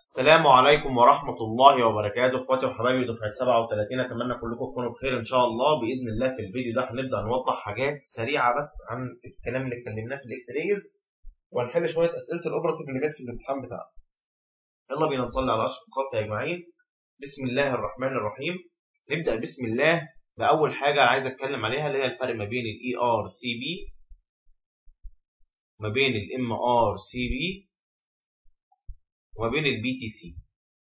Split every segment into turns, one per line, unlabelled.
السلام عليكم ورحمة الله وبركاته اخواتي وحبايبي دفعة 37 اتمنى كلكم تكونوا بخير ان شاء الله باذن الله في الفيديو ده هنبدا نوضح حاجات سريعة بس عن الكلام اللي اتكلمناه في الاكس رايز وهنحل شوية اسئلة الاوبراتيف اللي جت في الامتحان بتاعنا. يلا بينا نصلي على اشرف الخلق يا اجمعين. بسم الله الرحمن الرحيم. نبدا بسم الله باول حاجة عايز اتكلم عليها اللي هي الفرق ما بين الاي ار سي بي ما بين الام ار سي بي وما بين البي تي سي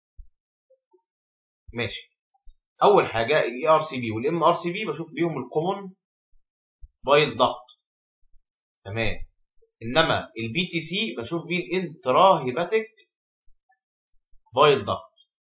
ماشي اول حاجه الاي ار سي بي والام ار سي بي بشوف بيهم الكومون بايل ضغط تمام انما البي تي سي بشوف بيه الانترا هيباتيك بايل ضغط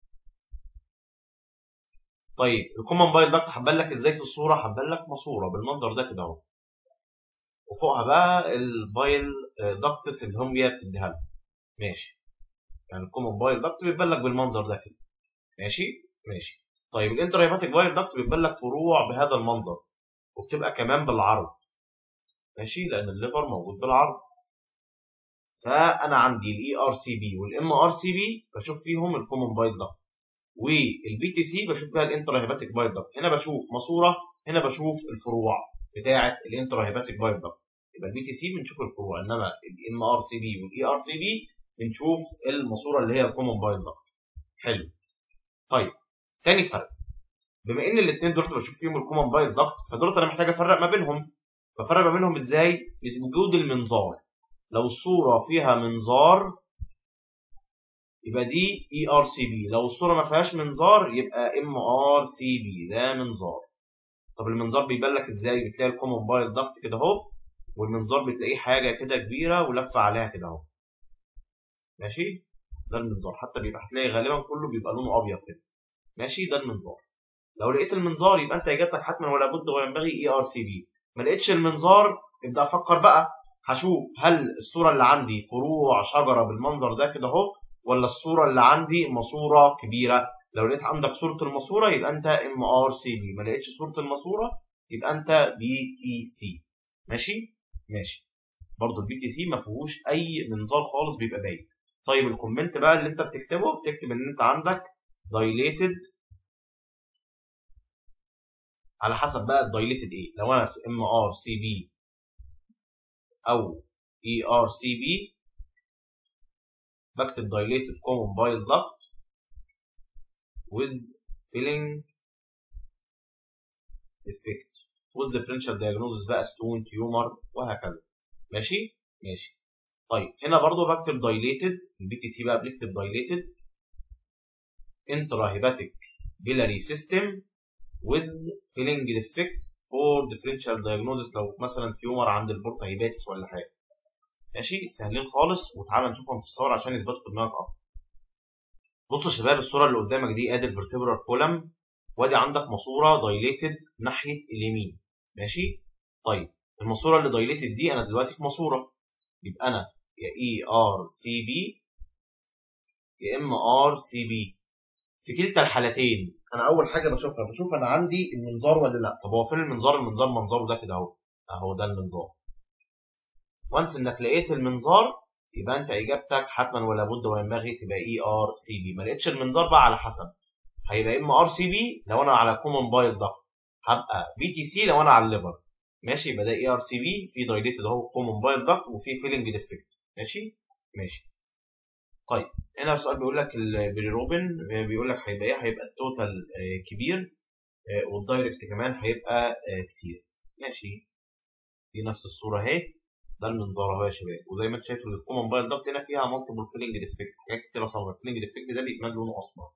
طيب الكومون بايل ضغط هبان لك ازاي في الصوره هبان لك ماسوره بالمنظر ده كده اهو وفوقها بقى البايل ضغطس اللي هم بتديها لك ماشي يعني الكومون بايل داكت بيتبان لك بالمنظر ده كده ماشي ماشي طيب الانتر هيباتيك بايل داكت بيتبان لك فروع بهذا المنظر وبتبقى كمان بالعرض ماشي لان الليفر موجود بالعرض فانا عندي الاي ار سي بي والام ار سي بي بشوف فيهم الكومون بايل داكت والبي تي سي بشوف بيها الانتر هيباتيك بايل داكت هنا بشوف ماسوره هنا بشوف الفروع بتاعه الانتر هيباتيك بايل داكت يبقى البي تي سي بنشوف الفروع انما الام ار سي بي والاي ار سي بي بنشوف الماسوره اللي هي الكومون بايل ضغط حلو طيب تاني فرق بما ان الاثنين دول بشوف فيهم الكومون بايل ضغط فدول انا محتاج افرق ما بينهم بفرق ما بينهم ازاي بوجود المنظار لو الصوره فيها منظار يبقى دي اي ار سي بي لو الصوره ما فيهاش منظار يبقى ام ار سي بي ده منظار طب المنظار بيبان لك ازاي بتلاقي الكومون بايل ضغط كده اهو والمنظار بتلاقيه حاجه كده كبيره ولفه عليها كده اهو ماشي ده المنظار حتى بيبقى هتلاقي غالبا كله بيبقى لونه ابيض كده ماشي ده المنظار لو لقيت المنظار يبقى انت اجابتك حتما ولا بد وينبغي اي ار سي بي ما لقيتش المنظار ابدا افكر بقى هشوف هل الصوره اللي عندي فروع شجره بالمنظر ده كده اهو ولا الصوره اللي عندي ماسوره كبيره لو لقيت عندك صوره الماسوره يبقى انت ام ار سي بي ما لقيتش صوره الماسوره يبقى انت بي تي سي ماشي ماشي برضه البي تي سي ما فيهوش اي منظار خالص بيبقى باين طيب الكومنت بقى اللي انت بتكتبه بتكتب ان انت عندك dilated على حسب بقى الدايليتد ايه لو انا في ام ار سي بي او اي ار سي بي بكتب dilated common bile duct with filling effect with differential diagnosis بقى stone tumor وهكذا ماشي ماشي طيب هنا برضو بكتب dilated في البي تي سي بقى بنكتب dilated intrahepatic biliary system with filling defect for differential diagnosis لو مثلا تيومر عند البورتا هيباتس ولا حاجه ماشي سهلين خالص وتعالى نشوفهم في الصور عشان يثبتوا في دماغك اكتر بصوا يا شباب الصوره اللي قدامك دي ادي الفرتبرال كولم وادي عندك ماسوره دايليتد ناحيه اليمين ماشي طيب الماسوره اللي دايليتد دي انا دلوقتي في ماسوره يبقى انا يا اي ار سي بي يا ام ار سي بي في كلتا الحالتين انا اول حاجه بشوفها بشوف انا عندي المنظار ولا لا طب هو فين المنظار المنظار منظره ده كده اهو اهو ده المنظار وانس انك لقيت المنظار يبقى انت اجابتك حتما ولا بد وينبغي تبقى اي ار سي بي ما لقيتش المنظار بقى على حسب هيبقى ام ار سي بي لو انا على كومن بايل ضغط هبقى بي تي سي لو انا على الليفر ماشي يبقى ده اي ار سي بي في دايليتد اهو كومن بايل ضغط وفي فيلنج ديفكت ماشي ماشي طيب هنا سؤال بيقول لك البريروبين بيقول لك هيبقى ايه هيبقى التوتال كبير والدايركت كمان هيبقى كتير ماشي دي نفس الصوره اهي ده المنظار اهو يا شباب وزي ما انت شايف الكومن بايل ضغط هنا فيها مالتيبل فيلنج ديفكت حاجات كتير صعبه الفيلنج ديفكت ده بيكمل لونه اسمر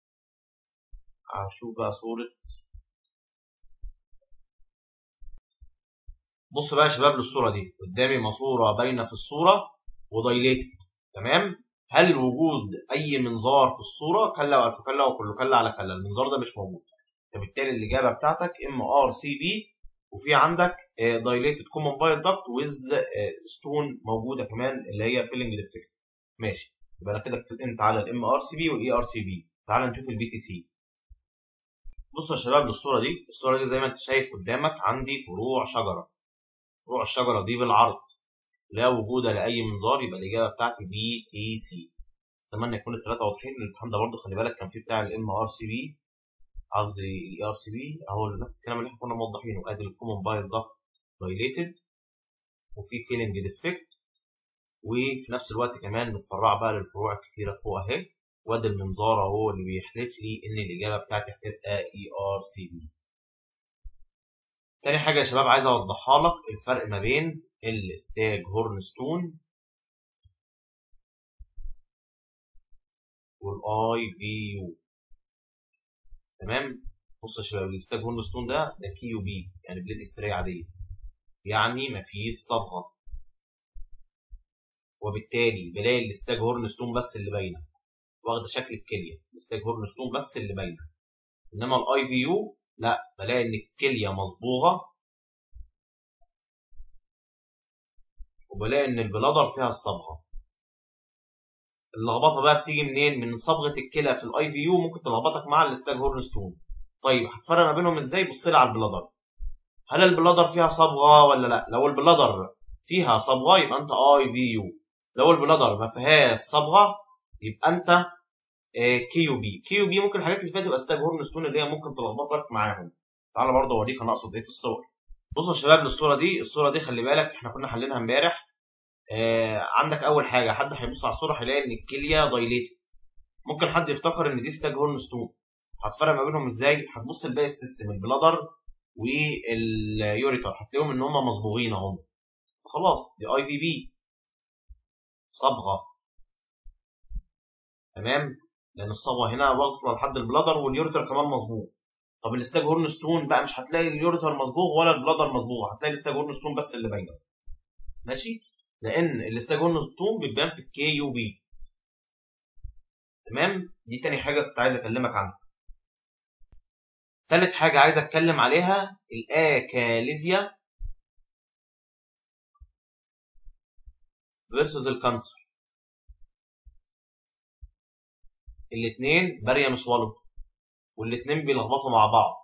هشوف بقى صوره بص بقى يا شباب للصوره دي قدامي ماسوره باينه في الصوره ودايليتد تمام هل وجود اي منظار في الصوره كلا والف كلا وكله كلا على كلا المنظار ده مش موجود فبالتالي الاجابه بتاعتك ام ار سي بي وفي عندك دايليتد كومن بايل داكت ويز ستون موجوده كمان اللي هي فيلنج ديفكت ماشي يبقى انا كده اتكلمت على الام ار سي بي والاي ار سي بي تعال نشوف البي تي سي بصوا يا شباب للصوره دي الصوره دي زي ما انت شايف قدامك عندي فروع شجره فروع الشجره دي بالعرض لا وجود لاي منظار يبقى الاجابه بتاعتي بي تي سي اتمنى يكون الثلاثه واضحين الامتحان ده برضه خلي بالك كان فيه بتاع الام ار سي بي قصدي الاي ار سي بي اهو نفس الكلام اللي احنا كنا موضحينه ادي الكومن بايل داكت دايليتد وفي فيلنج ديفكت وفي نفس الوقت كمان متفرعه بقى للفروع الكتيره فوق اهي وادي المنظار اهو اللي بيحلف لي ان الاجابه بتاعتي هتبقى اي ار سي بي تاني حاجه يا شباب عايز اوضحها لك الفرق ما بين الستاج هورن ستون والاي في يو تمام بص يا شباب الستاج هورن ستون ده ده كي يو بي يعني بليد اكس راي عاديه يعني مفيش صبغه وبالتالي بلاقي الستاج هورن ستون بس اللي باينه واخده شكل الكليه الستاج هورن ستون بس اللي باينه انما الاي في يو لا بلاقي ان الكليه مصبوغه وبلاقي ان البلادر فيها الصبغه اللخبطه بقى بتيجي منين من صبغه الكلى في الاي في يو ممكن تلخبطك مع الستاج هورن ستون طيب هتفرق ما بينهم ازاي بص لي على البلادر هل البلادر فيها صبغه ولا لا لو البلادر فيها صبغه يبقى انت اي في يو لو البلادر ما فيهاش صبغه يبقى انت كيو بي كيو بي ممكن الحاجات اللي فاتت تبقى ستاج هورن ستون اللي هي ممكن تلخبطك معاهم تعالى برضه اوريك انا اقصد ايه في الصور بصوا يا شباب للصوره دي الصوره دي خلي بالك احنا كنا حلينها امبارح آه عندك اول حاجه حد هيبص على الصوره هيلاقي ان الكليه دايليتد ممكن حد يفتكر ان دي ستاج هورن ستون هتفرق ما بينهم ازاي هتبص لباقي السيستم البلادر واليوريتر هتلاقيهم ان هم مصبوغين اهم فخلاص دي اي في بي صبغه تمام لان الصبغه هنا واصله لحد البلادر واليوريتر كمان مصبوغ طب الستاج هورن ستون بقى مش هتلاقي اليوريتر مصبوغ ولا البلادر مصبوغ هتلاقي الستاج هورن ستون بس اللي باينه ماشي لان الستاج هورن ستون بتبان في الكي يو بي تمام دي تاني حاجه كنت عايز اكلمك عنها تالت حاجه عايز اتكلم عليها الاكاليزيا فيرسز الكانسر الاثنين باريام سوالو والاثنين بيلخبطوا مع بعض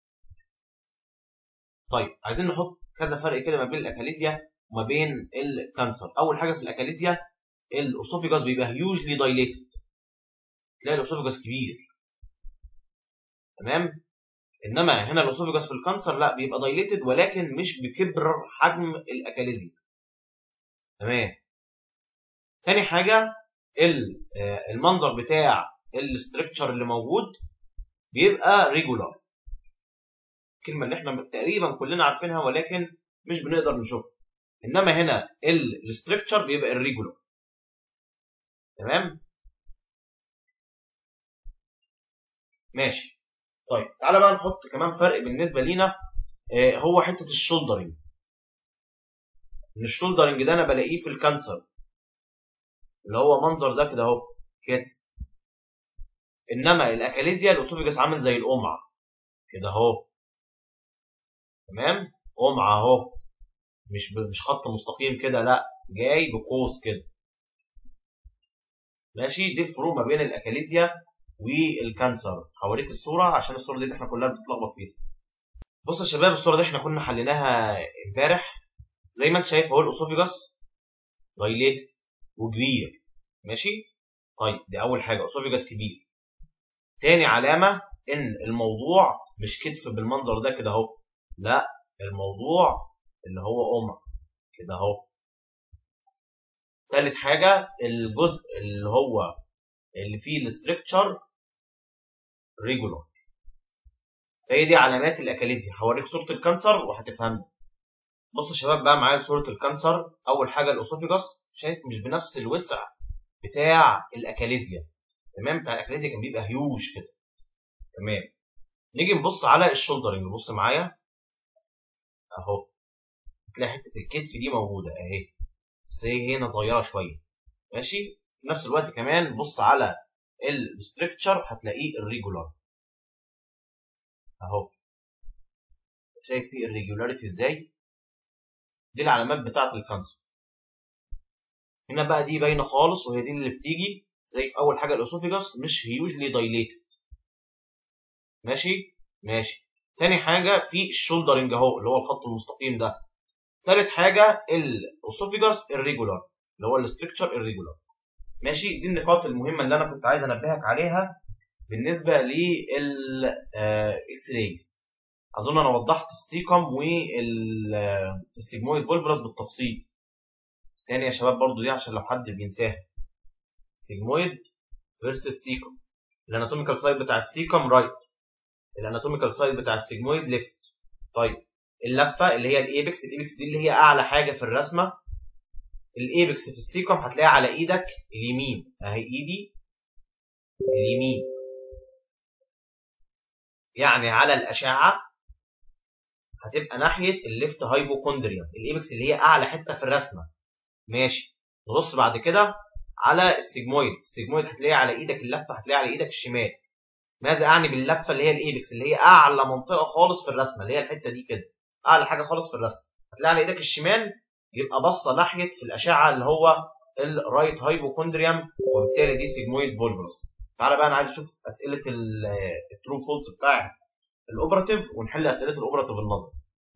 طيب عايزين نحط كذا فرق كده ما بين الاكاليزيا وما بين الكانسر اول حاجه في الاكاليزيا الاوسوفيجاس بيبقى هيوجلي دايليتد تلاقي الاوسوفيجاس كبير تمام انما هنا الاوسوفيجاس في الكانسر لا بيبقى دايليتد ولكن مش بكبر حجم الاكاليزيا تمام تاني حاجه المنظر بتاع الاستركتشر اللي موجود بيبقى ريجولار الكلمه اللي احنا تقريبا كلنا عارفينها ولكن مش بنقدر نشوفها انما هنا الاستركتشر بيبقى الريجولار تمام ماشي طيب تعالى بقى نحط كمان فرق بالنسبه لينا آه هو حته الشولدرنج ان الشولدرنج ده انا بلاقيه في الكانسر اللي هو منظر ده كده اهو كتف انما الاكاليزيا الاوسوفيجاس عامل زي القمع كده اهو تمام قمعه اهو مش ب... مش خط مستقيم كده لا جاي بقوس كده ماشي دي الفروق ما بين الاكاليزيا والكانسر هوريك الصوره عشان الصوره دي اللي احنا كلنا بنتلخبط فيها بص يا شباب الصوره دي احنا كنا حليناها امبارح زي ما انت شايف اهو الاوسوفيجاس دايليتد وكبير ماشي طيب دي اول حاجه اوسوفيجاس كبير تاني علامه ان الموضوع مش كتف بالمنظر ده كده اهو لا الموضوع اللي هو قمع كده اهو تالت حاجه الجزء اللي هو اللي فيه الاستركتشر ريجولار فهي دي علامات الاكاليزيا هوريك صوره الكانسر وهتفهمني بص يا شباب بقى معايا صوره الكانسر اول حاجه الاوسوفيجاس شايف مش بنفس الوسع بتاع الاكاليزيا تمام بتاع الاكاليزيا كان بيبقى هيوج كده تمام نيجي نبص على الشولدرنج بص معايا اهو تلاقي حته الكتف دي موجوده اهي بس هي هنا صغيره شويه ماشي في نفس الوقت كمان بص على الستركتشر هتلاقيه الريجولار اهو شايف فيه الريجولاريتي ازاي دي العلامات بتاعه الكانسر هنا بقى دي باينه خالص وهي دي اللي بتيجي زي في اول حاجه الاسوفيجاس مش هيوجلي دايليتد ماشي ماشي تاني حاجه في الشولدرنج اهو اللي هو الخط المستقيم ده تالت حاجه الاسوفيجاس الريجولار اللي هو الاستركتشر الريجولار ماشي دي النقاط المهمه اللي انا كنت عايز انبهك عليها بالنسبه للاكس رايز اظن انا وضحت السيكم والسيجمويد فولفرس بالتفصيل تاني يا شباب برضو دي عشان لو حد بينساها سيجمويد فيرسس سيكم الاناتوميكال سايد بتاع السيكم رايت الاناتوميكال سايد بتاع السيجمويد ليفت طيب اللفه اللي هي الايبكس الايبكس دي اللي هي اعلى حاجه في الرسمه الايبكس في السيكم هتلاقيها على ايدك اليمين اهي ايدي اليمين يعني على الاشعه هتبقى ناحيه الليفت هايبوكوندريا الايبكس اللي هي اعلى حته في الرسمه ماشي نبص بعد كده على السيجمويد السيجمويد هتلاقيها على ايدك اللفه هتلاقيها على ايدك الشمال ماذا اعني باللفه اللي هي الايبكس اللي هي اعلى منطقه خالص في الرسمه اللي هي الحته دي كده اعلى حاجه خالص في الرسمه هتلاقيها على ايدك الشمال يبقى باصه ناحيه في الاشعه اللي هو الرايت هايبوكوندريوم وبالتالي دي سيجمويد فولفرس تعالى بقى انا عايز اشوف اسئله الترو فولس بتاع الاوبراتيف ونحل اسئله الاوبراتيف النظري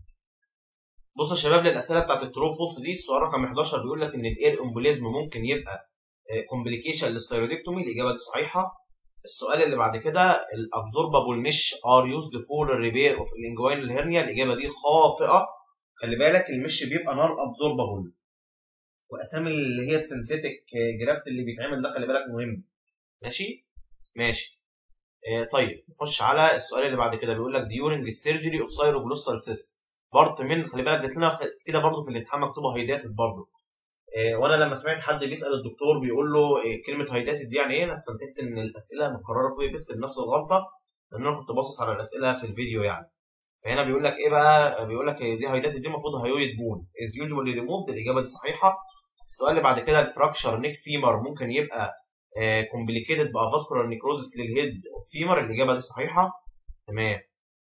بصوا يا شباب للاسئله بتاعت الترو فولس دي السؤال رقم 11 بيقول لك ان الاير امبوليزم ممكن يبقى كومبليكيشن للثيرودكتومي الاجابه دي صحيحه السؤال اللي بعد كده الابزوربابل مش ار يوزد فور ريبير اوف الانجوينال هيرنيا الاجابه دي خاطئه خلي بالك المش بيبقى نار ابزوربابل واسامي اللي هي السنسيتك جرافت اللي بيتعمل ده خلي بالك مهم ماشي ماشي آه طيب نخش على السؤال اللي بعد كده بيقول لك ديورنج السيرجري اوف سايروجلوسال سيست بارت من خلي بالك جات لنا كده برضه في الامتحان مكتوبه هيداتد برضه آه وانا لما سمعت حد بيسال الدكتور بيقول له آه كلمه هيداتد دي يعني ايه انا استنتجت ان الاسئله مكرره كوبي بيست بنفس الغلطه لان انا كنت باصص على الاسئله في الفيديو يعني فهنا بيقول لك ايه بقى بيقول لك دي هيداتد دي المفروض هيويد بون از يوجوالي ريموفد الاجابه دي صحيحه السؤال اللي بعد كده الفراكشر نيك فيمر ممكن يبقى كومبليكيتد بافاسكولار نيكروزس للهيد اوف فيمر الاجابه دي صحيحه تمام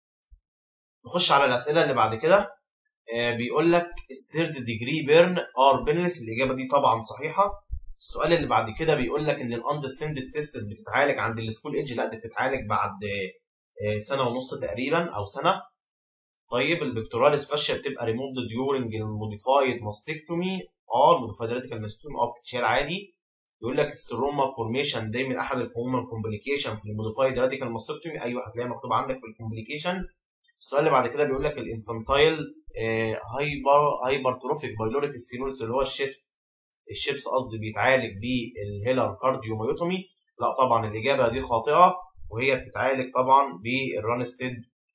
نخش على الاسئله اللي بعد كده آه بيقول لك الثيرد ديجري بيرن ار بينلس الاجابه دي طبعا صحيحه السؤال اللي بعد كده بيقول لك ان الاندسندد تيست بتتعالج عند السكول ايدج لا دي بتتعالج بعد آه سنه ونص تقريبا او سنه طيب البكتوراليس فاشيا بتبقى ريموفد ديورنج الموديفايد ماستكتومي اه الموديفايد راديكال ماستكتومي اه بتتشال عادي يقول لك السيروما فورميشن ده من احد الكومن كومبليكيشن في الموديفايد راديكال ماستكتومي ايوه هتلاقيها مكتوب عندك في الكومبليكيشن السؤال اللي بعد كده بيقول لك الانفانتايل آه هايبر هايبرتروفيك بايلوريك ستينوز اللي هو الشيبس الشيبس قصدي بيتعالج بالهيلر كارديوميوتومي لا طبعا الاجابه دي خاطئه وهي بتتعالج طبعا بالرانستيد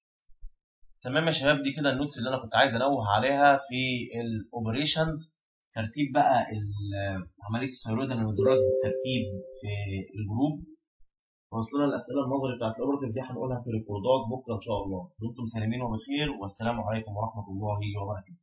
تمام يا شباب دي كده النوتس اللي انا كنت عايز انوه عليها في الاوبريشنز ترتيب بقى عمليه الثيرويد النيوزورات بالترتيب في الجروب وصلنا الاسئله النظري بتاعت الاوبرتيف دي هنقولها في ريكوردات بكره ان شاء الله دمتم سالمين وبخير والسلام عليكم ورحمه الله وبركاته